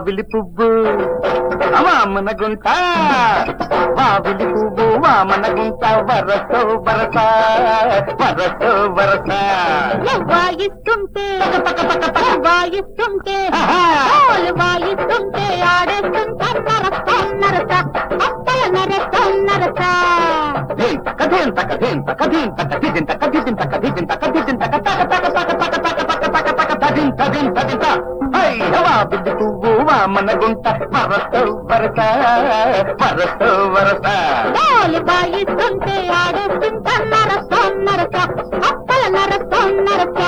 వావిలి పువ్వు వామన గుంట వావిలి పువ్వు వామన గుంట వరసో వరస వరసో వరస వాయిస్తుంటే వాయిస్తుంటే ఆహా. డోలు వాయిస్తుంటే ఆడేస్తుంటా నరస నరస అప్పల నరస నరస ధింత కధింత కధింత కధింత కధింత కధింత కధింత కధింత తక తక తక తక తక తక తక తక తక తధింత ధింత ధింత హై వావిలి పువ్వు వామన గుంట వరసో వరస వరసో వరస డోలు వాయిస్తుంటే ఆడేస్తుంటా నరస నరస అప్పల నరస నరస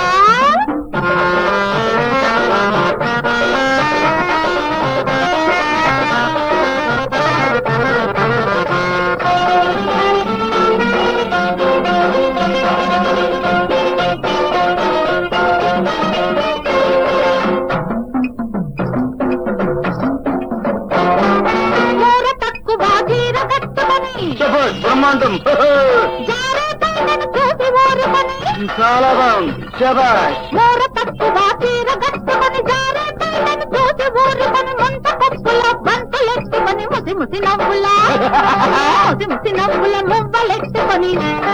కూర తక్కువ చీర కట్టుకొని శభాష్, బ్రహ్మాండం జారే పైనను చూసి ఊరుకొని చాలా బాగుంది శబాష్ మూర తక్కువ చీర కట్టుకొని జారే పైనను చూసి ఊరుకొని ముంత పప్పుల బంతులెత్తుకొని ముసి ముసి నవ్వుల ముసి ముసి నవ్వుల మువ్వలెత్తుకొని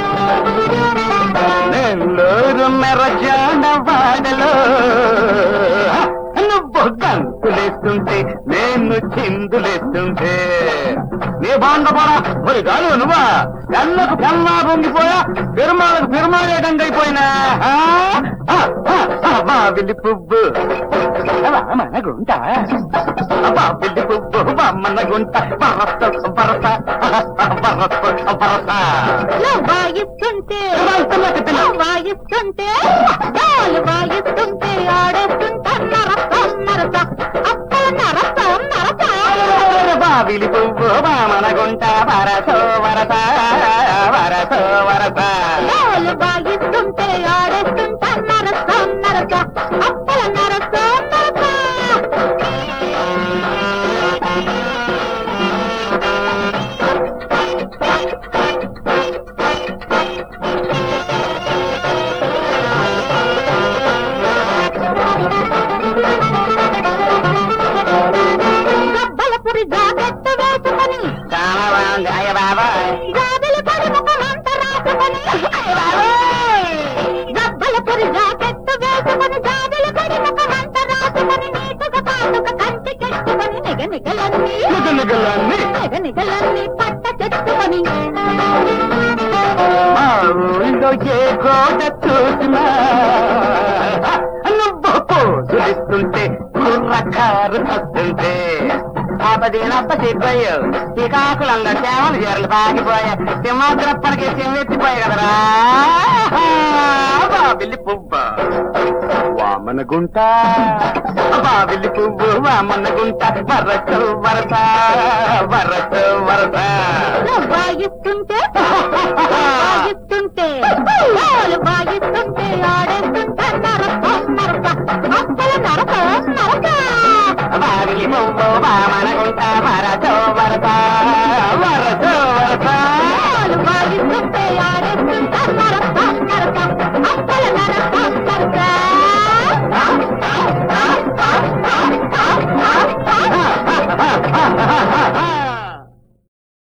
నెల్లూరు మెరజాన వాడలో నువ్వు గంతులేస్తుంటే నేను చిందులేస్తుంటే నీ బాండపడా మరి కాదు నువ్వా కళ్ళకు కల్లా పొంగిపోయా పెరుమాళ్ళకు పెరుమాళేటండి అయిపోయినా బావిలి పువ్వు మన గుంట బావిలి పువ్వు మన గుంట బరస బరస బరస బరస వాయిస్తుంటే వాయిస్తుంటే డోలు వాయిస్తుంటే ఆడేస్తుంటా నరస నరస అప్పల నరస నరస బావిలి పువ్వు వామన గుంట వరసో వరస వరసో వరస డోలు వాయిస్తుంటే ఆడేస్తుంటా నరస నరస అప్పల నరస నరస గబ్బలపురి జాకెట్టు వేసుకొని చాలా బాగుంది అయ్య బాబాయ్ జాబిలి పడి ముఖమంత రాసుకొని గబ్బలపురి జాకెట్టు వేసుకొని జాబిలి పడి ముఖమంత రాసుకొని నీటుగా పాటుక కంటి కెట్టుకొని నిగ నిగలన్నీ నిగనిగలన్నీ నిగ నిగలన్నీ పట్ట చెట్టుకొని మా ఊళ్ళో ఏ గోడ చూసినా నువ్వు పోజులిస్తుంటే కుర్రకారు వస్తుంటే ఆపదీనప్ప సిగ్గుయ్యావు శ్రీకాకుళంలో చేమలు చీరలు పాకిపోయా సింహాద్రప్పటికి సింహెత్తిపోయా కదరా బాబిల్లి పువ్వ వామన గుంట బాబిల్లి పువ్వు వామన గుంట వరస వరస వరస వరస వాయిస్తుంటే వాయిస్తుంటే డోలు వాయిస్తుంటే ఆడేస్తుంటే నరస నరస అప్పల నరస నరస బావిలి పువ్వు వామన గుంట వరస వరస వరస